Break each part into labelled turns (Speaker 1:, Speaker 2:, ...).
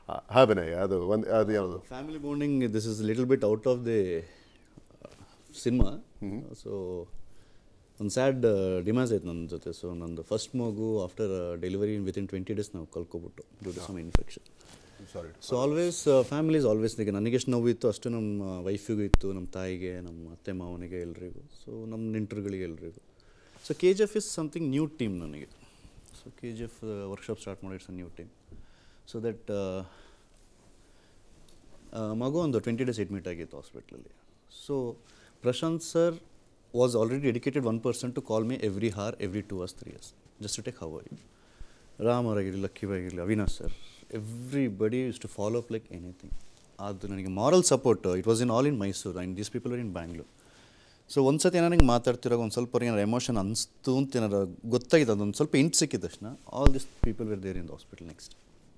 Speaker 1: ಹಾಂ ಅದು ಒಂದು ಅದು ಯಾವುದು
Speaker 2: family bonding this is little bit out of the cinema so ಒಂದು ಸ್ಯಾಡ್ ಡಿಮ್ಯಾನ್ಸ್ ಆಯ್ತು ನನ್ನ ಜೊತೆ ಸೊ ನಂದು ಫಸ್ಟ್ ಮಗು after delivery within twenty days ನಾವು ಕಲ್ಕೊಬಿಟ್ಟು due to some infection
Speaker 1: sorry
Speaker 2: so always family is always ಈಗ ನನಗೆ ಎಷ್ಟು ನೋವು ಇತ್ತು ಅಷ್ಟು ನಮ್ಮ ವೈಫಿಗೂ ಇತ್ತು ನಮ್ಮ ತಾಯಿಗೆ ನಮ್ಮ ಅತ್ತೆ ಮಾವನಿಗೆ ಎಲ್ರಿಗೂ ಸೊ ನಮ್ಮ ನೆಂಟರುಗಳಿಗೆ ಎಲ್ರಿಗೂ so K G F is something new team ನನಗೆ so K G F workshop start ಮಾಡಿ it's a new team so that ಮಗು ಒಂದು ಟ್ವೆಂಟಿ ಡೇಸ್ ಅಡ್ಮಿಟ್ ಆಗಿತ್ತು ಹಾಸ್ಪಿಟ್ಲಲ್ಲಿ so Prashanth sir was already dedicated one person to call me every hour every two hours three years just to take how you Ram ಅವರಾಗಿರಲಿ lucky ಆಗಿರಲಿ Avinash sir everybody is to follow up like anything ಅದು ನನಗೆ moral support it was in all in Mysuru and these people are in Bangalore so ಒಂದು ಸತಿ ಏನಾರು ಮಾತಾಡ್ತಿರೋ ಒಂದು ಸ್ವಲ್ಪ ಅವ್ರಿಗೆ ಏನಾರು ಎಮೋಷನ್ ಅನಿಸ್ತು ಅಂತ ಏನಾರು ಗೊತ್ತಾಗಿದೆ ಅದೊಂದು ಸ್ವಲ್ಪ ಇಂಟ್ ಸಿಕ್ಕಿದ ತಕ್ಷಣ all this people were there in the hospital next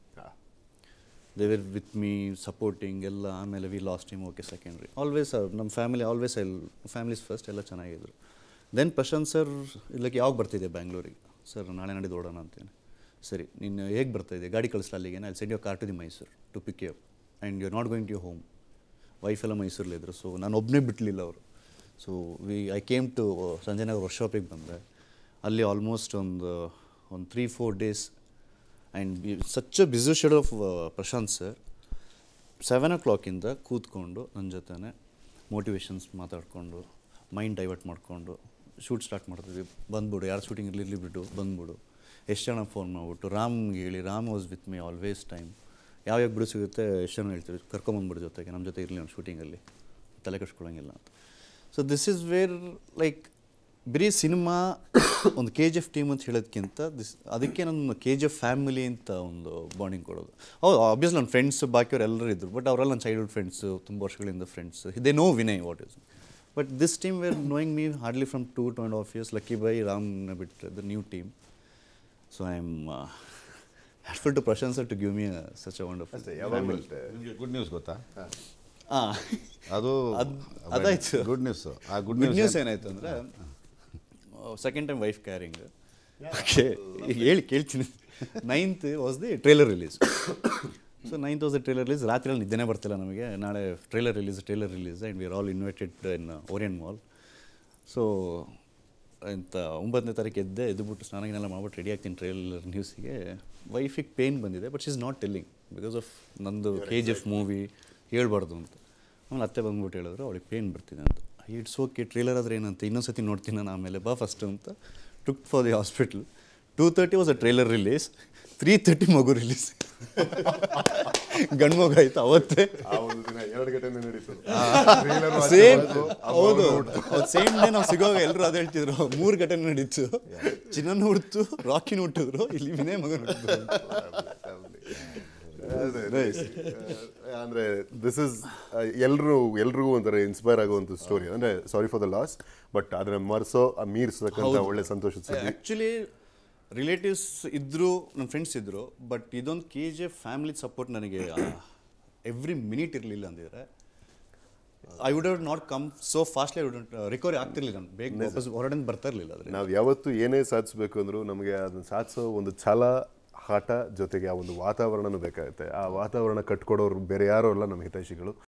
Speaker 2: they were with me supporting ಎಲ್ಲ ಆಮೇಲೆ we last time okay secondary always ನಮ್ಮ ಫ್ಯಾಮಿಲಿ ಆಲ್ವೇಸ್ ಎಲ್ ಫ್ಯಾಮಿಲೀಸ್ ಫಸ್ಟ್ ಎಲ್ಲ ಚೆನ್ನಾಗಿದ್ರು ದೆನ್ ಪ್ರಶಾಂತ್ ಸರ್ ಇಲ್ಲಕ್ಕೆ ಯಾವಾಗ ಬರ್ತಿದೆ ಬ್ಯಾಂಗ್ಳೂರಿಗೆ ಸರ್ ನಾಳೆ ನಾಡಿದ್ದು ಓಡೋಣ ಅಂತೇನೆ ಸರಿ ನೀನು ಹೇಗೆ ಬರ್ತಾಯಿದೆ ಗಾಡಿ ಕಳಿಸ್ಲ ಅಲ್ಲಿಗೆ ಅಲ್ಲಿ send your car to the Mysuru to pick you and you are not going to you home wife ಎಲ್ಲ ಮೈಸೂರಲ್ಲಿದ್ದರು ಸೊ ನಾನು ಒಬ್ಬನೇ ಬಿಟ್ಟಲಿಲ್ಲ ಅವರು so we I came to Sanjaynagar ವರ್ಕ್ಶಾಪಿಗೆ ಬಂದೆ ಅಲ್ಲಿ ಆಲ್ಮೋಸ್ಟ್ ಒಂದು ಒಂದು three four days and such a busy shed of Prashanth sir seven ಓ ಕ್ಲಾಕಿಂದ ಕೂತ್ಕೊಂಡು ನನ್ನ ಜೊತೆನೆ ಮೋಟಿವೇಶನ್ಸ್ ಮಾತಾಡಿಕೊಂಡು ಮೈಂಡ್ ಡೈವರ್ಟ್ ಮಾಡಿಕೊಂಡು ಶೂಟ್ ಸ್ಟಾರ್ಟ್ ಮಾಡ್ತಿದ್ವಿ ಬಂದ್ಬಿಡು ಯಾರು ಶೂಟಿಂಗ್ ಇರಲಿ ಇರಲಿ ಬಿಟ್ಟು ಬಂದ್ಬಿಡು ಎಷ್ಟು ಜನ ಫೋನ್ ಮಾಡಿಬಿಟ್ಟು ರಾಮ್ಗೆ ಹೇಳಿ Ram was with me always time ಯಾವ ಯಾವ ಬಿಡು ಸಿಗುತ್ತೆ ಎಷ್ಟು ಜನ ಹೇಳ್ತೀವಿ ಕರ್ಕೊಂಬಂದ್ಬಿಡು ಜೊತೆಗೆ ನಮ್ಮ ಜೊತೆ ಇರಲಿ ನಮ್ಮ ಶೂಟಿಂಗಲ್ಲಿ ತಲೆ ಕೆಡ್ಸ್ಕೊಳಂಗಿಲ್ಲ ಅಂತ so this is where like ಬರೀ ಸಿನಿಮಾ ಒಂದು ಕೆ ಜಿ ಎಫ್ ಟೀಮ್ ಅಂತ ಹೇಳೋದಕ್ಕಿಂತ ದಿಸ್ ಅದಕ್ಕೆ ನನ್ನ ಕೆ ಜಿ ಎಫ್ ಫ್ಯಾಮಿಲಿ ಅಂತ ಒಂದು ಬಾಂಡಿಂಗ್ ಕೊಡೋದು ಹೌದು ಆಬ್ವಿಯಸ್ ನನ್ನ ಫ್ರೆಂಡ್ಸ್ ಬಾಕಿಯವ್ರು ಎಲ್ಲರೂ ಇದ್ದರು ಬಟ್ ಅವರೆಲ್ಲ ನನ್ನ ಚೈಲ್ಡ್ಹುಡ್ ಫ್ರೆಂಡ್ಸು ತುಂಬ ವರ್ಷಗಳಿಂದ friends they know Vinay what is but this team were knowing me hardly from two to and half years lucky by ರಾಮ್ನ ಬಿಟ್ಟರೆ the new team so I am hateful to ಪ್ರಶಂಸ to give me such a wonderful
Speaker 1: ಅಷ್ಟೇ ಯಾವಾಗಲೂ ಅಷ್ಟೇ
Speaker 3: ನಿಮಗೆ good news ಗೊತ್ತಾ
Speaker 2: ಹಾಂ
Speaker 3: ಅದು
Speaker 2: ಅದ್- ಅದಾಯ್ತು.
Speaker 3: ಗುಡ್ ನ್ಯೂಸ್ ಆ ಗುಡ್
Speaker 2: ಗುಡ್
Speaker 3: ನ್ಯೂಸ್
Speaker 2: ನ್ಯೂಸ್ ಏನಾಯ್ತು ಅಂದರೆ second time wife carrying okay ಈಗ ಹೇಳಿ ಕೇಳ್ತೀನಿ ninth was the trailer release so ninth was the trailer release ರಾತ್ರಿಯಲ್ಲಿ ನಿದ್ದೆನೇ ಬರ್ತಿಲ್ಲ ನಮಗೆ ನಾಳೆ trailer release trailer release and we are all invited in Orion mall so ಇಂಥ ಒಂಬತ್ತನೇ ತಾರೀಕು ಎದ್ದೆ ಎದ್ದುಬಿಟ್ಟು ಸ್ನಾನಗಿನೆಲ್ಲ ಮಾಡ್ಬಿಟ್ಟು ರೆಡಿ ಆಗ್ತೀನಿ ಟ್ರೇಲರ್ ನ್ಯೂಸಿಗೆ ವೈಫಿಗೆ ಪೇನ್ ಬಂದಿದೆ but is not telling because of ನಂದು ಕೆ ಜಿ ಎಫ್ ಮೂವಿ ಹೇಳ್ಬಾರ್ದು ಅಂತ ಆಮೇಲೆ ಅತ್ತೆ ಬಂದ್ಬಿಟ್ಟು ಹೇಳಿದ್ರು ಅವಳಿಗೆ ಪೇನ್ ಬರ್ತಿದೆ ಅಂತ ಇಟ್ಸ್ ಓಕೆ ಟ್ರೇಲರ್ ಆದರೆ ಏನಂತ ಇನ್ನೊಂದು ಸತಿ ನೋಡ್ತೀನಿ ನಾನು ಆಮೇಲೆ ಬಾ ಫಸ್ಟ್ ಅಂತ took for the hospital two thirty was a trailer release three thirty ಮಗು ರಿಲೀಸ್ ಗಂಡು ಮಗು ಆಯ್ತು ಅವತ್ತೇ
Speaker 1: ಆ ಒಂದು ದಿನ ಎರಡು ಗಂಟೆ ನಡೀತು
Speaker 2: ಸೇಮ್ ಹೌದು ಸೇಮ್ ಡೇ ನಾವು ಸಿಗೋವಾಗ ಎಲ್ಲರೂ ಅದೇ ಹೇಳ್ತಿದ್ರು ಮೂರು ಘಟನೆ ನಡೀತು ಚಿನ್ನನ ಹುಡ್ತು ರಾಕಿನ ಹುಟ್ಟಿದ್ರು ಇಲ್ಲಿ ವಿನಯ್ ಮಗನ ಹುಟ್ಟಿದ್ರು
Speaker 1: ಅಂದ್ರೆ ದಿಸ್ ಇಸ್ ಎಲ್ಲರೂ ಎಲ್ರಿಗೂ ಒಂಥರ ಇನ್ಸ್ಪೈರ್ ಆಗುವಂಥ ಸ್ಟೋರಿ ಅಂದ್ರೆ sorry for the loss but ಅದನ್ನ ಮರ್ಸೋ ಆ ಮೀರ್ಸತಕ್ಕಂಥ ಒಳ್ಳೆ ಸಂತೋಷದ ಸುದ್ದಿ
Speaker 2: ಆ್ಯಕ್ಚುಲಿ ರಿಲೇಟಿವ್ಸ್ ಇದ್ದರು ನನ್ನ ಫ್ರೆಂಡ್ಸ್ ಇದ್ದರು ಬಟ್ ಇದೊಂದು K G F family support ನನಗೆ ಎವ್ರಿ ಮಿನಿಟ್ ಇರಲಿಲ್ಲ ಅಂದಿದ್ರೆ I would have not come so fastly I would recovery ಆಗ್ತಿರ್ಲಿಲ್ಲ ನಾನು ಬೇಗ ವಾಪಸ್ ಹೊರಡೆ ಬರ್ತಾ ಇರಲಿಲ್ಲ ಆದರೆ
Speaker 1: ನಾವು ಯಾವತ್ತು ಏನೇ ಸಾಧಿಸ್ಬೇಕು ಅಂದ್ರೂ ನಮಗೆ ಅದನ್ನ ಸಾಧಿಸೋ ಒಂದು ಛಲ ಹಠ ಜೊತೆಗೆ ಆ ಒಂದು ವಾತಾವರಣನೂ ಬೇಕಾಗುತ್ತೆ ಆ ವಾತಾವರಣ ಕಟ್ಕೊಡೋರು ಬೇರೆ ಯಾರೋ ಅಲ್ಲ ನಮ್ಮ ಹಿತೈಷಿಗಳು